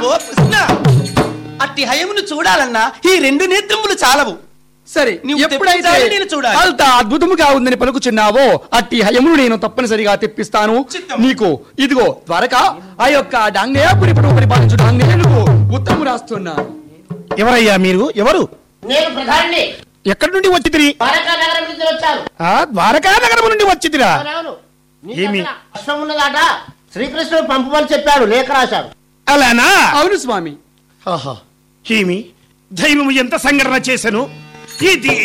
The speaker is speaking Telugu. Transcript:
ఓ కృష్ణ అట్టి హయమును చూడాలన్నా ఈ రెండు నేత్రములు చాలవు సరే నీవు ఎప్పుడైతే తెప్పించాలి, నేను చూడాలి. అంత అద్భుతముగా ఉందని పలుకుచున్నావో అట్టి హయమును నేను తప్పనిసరిగా తెప్పిస్తాను చిత్తం. నీకు ఇదిగో ద్వారక ఆ యొక్క డాంగేయపురి పరువు పరిపాలించు డాంగేయులకు ఉత్తరము రాస్తున్నాను ఎవరయ్యా మీరు ఎవరు నేను ప్రధాని ఎక్కడి నుండి వచ్చితిరి ద్వారకా నగరం నుంచి వచ్చాను ఆ ద్వారకా నగరం నుండి వచ్చితిరా అవునవును. నీ ఏమి? దగ్గర అశ్వం ఉన్నదాట శ్రీకృష్ణుడు పంపమని చెప్పాడు లేఖ రాశాడు అలానా అవును స్వామి ఆహా ఏమి దైవము ఎంత సంఘటన చేశాను ఇది